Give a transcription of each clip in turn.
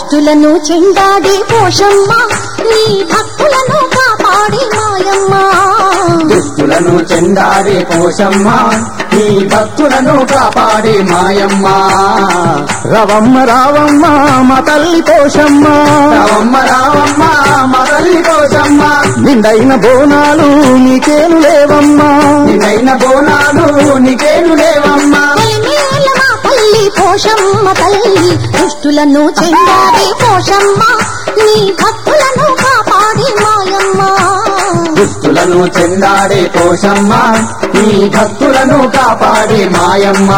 దుష్టులను చెండాడి పోషమ్మ నీ భక్తులను కాపాడి మాయమ్మ దుష్టులను చెండాడే పోషమ్మ నీ భక్తులను కాపాడే మాయమ్మ రవమ్మ రావమ్మ మా తల్లి పోషమ్మ రావమ్మ రావమ్మ మా తల్లి పోషమ్మ నిండైన బోనాలు నీకేను లేవమ్మా నిన్నైన బోనాలు నీకేను లేవమ్మా ఎలిమేల మా తల్లి పోషమ్మ తల్లి దుష్టులను చెండాడి పోషమ్మ నీ భక్తులను కాపాడి మాయమ్మ దుష్టులను చెందాడే పోషమ్మ నీ భక్తులను కాపాడే మాయమ్మ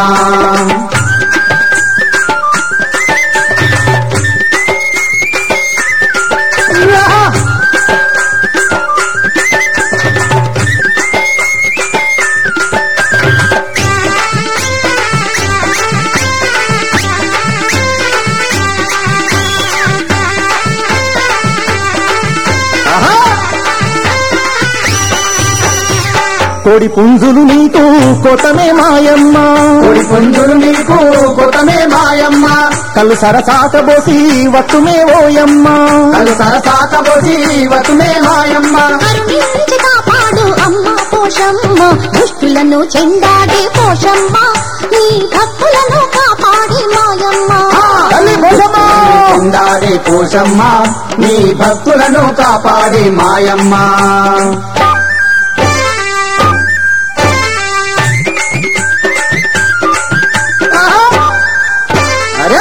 కోడి పుంజులు నీకు కొతమే మాయమ్మ కొడి పుంజులు నీకు కొతమే మాయమ్మ కళ్ళు సరసాకబోసి వట్టుమే ఓయమ్మ కలు సరసాత పోసి వతుమే మాయమ్మ కరుణించి కాపాడు అమ్మ పోషమ్మ దుష్టులను చెండాడి పోషమ్మ నీ భక్తులను కాపాడి మాయమ్మ తల్లి పోషమ్మ చెందాడే పోషమ్మ నీ భక్తులను కాపాడే మాయమ్మ అరే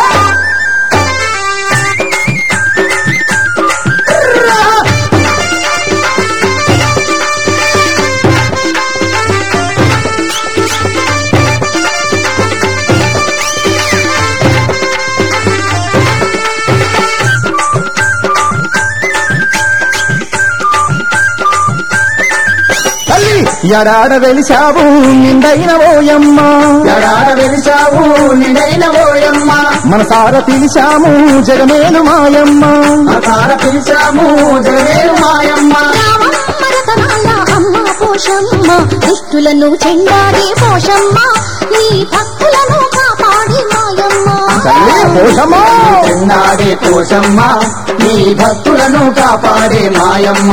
తల్లి ఎడాడ వెలిశావు నిండైన ఓయమ్మ ఎడాడ వెలిచావు నిడైన ఓయమ్మ మనసార పిలిచాము జగమేలు మాయమ్మ అకార పిలిచాము జగవేరు మాయమ్మ రామమ్మరతనాల అమ్మ పోషమ్మ దుష్టులను చెండాడి పోషమ్మ నీ భక్తులను కాపాడి మాయమ్మ తల్లి పోషమ్మ చెందాడే పోషమ్మ నీ భక్తులను కాపాడే మాయమ్మ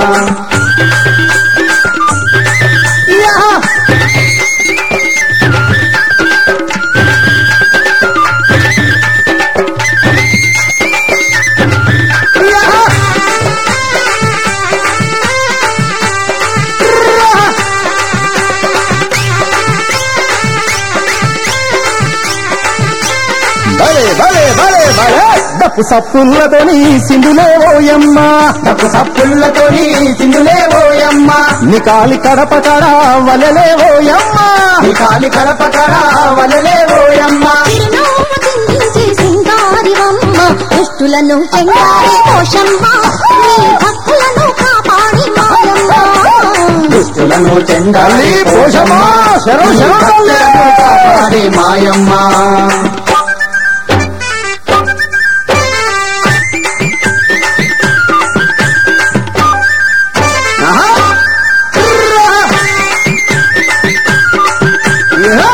భలే భలే భలే భలే డప్పు సప్పుల్లతోని సింధులే ఓయమ్మ తప్పు సప్పులతోని సింధులే ఓయమ్మ నీ కాలి కడప కడ వలలే ఓయమ్మ నీ కాలి కడప కడ వలలే ఓయమ్మ చిరునవ్వు చిందించే సింగారివమ్మ దుష్టులను చెండాడి పోషమ్మ నీ భక్తులను కాపాడి మాయమ్మ దుష్టులను చెండాలి తల్లి పోషమ్మ శరణు నీ శరణు తల్లి. భక్తులను కాపాడే మాయమ్మ ఆహా. ఇహ.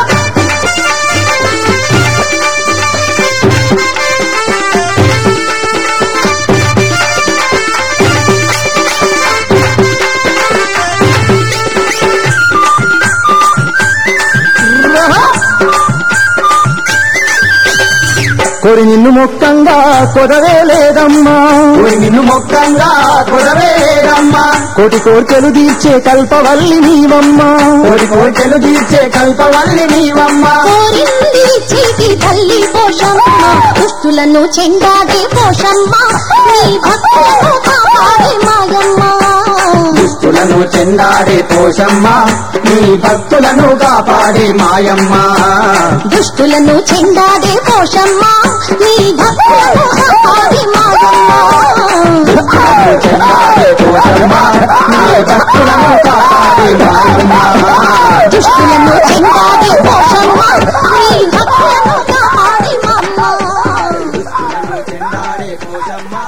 కొరి నిన్ను మొక్కంగా కొదవే లేదమ్మా ఊరి నిన్ను మొక్కంగా కుదవేరమ్మ కోటి కోర్కెలు తీర్చే కల్పవల్లి నీవమ్మా కోడి కోరికలు తీర్చే కల్పవల్లి నీవమ్మ కోరింది చీటి తల్లి పోషమ్మ దుష్టులను చెండాడి పోషమ్మ నీ భక్తులను కాపాడి మాయమ్మ దుష్టులను చెందాడే పోషమ్మ నీ భక్తులను కాపాడే మాయమ్మ దుష్టులను చెండాడే పోషమ్మ నీ భక్తులను కాపాడి మాయమ్మ దుష్టులను చెందాడే పోషమ్మ నీ భక్తులను కాపాడే మాయమ్మ దుష్టులను చెండాడే పోషమ్మ నీ భక్తులను కాపాడి మాయమ్మ చెందాడే పోషమ్మ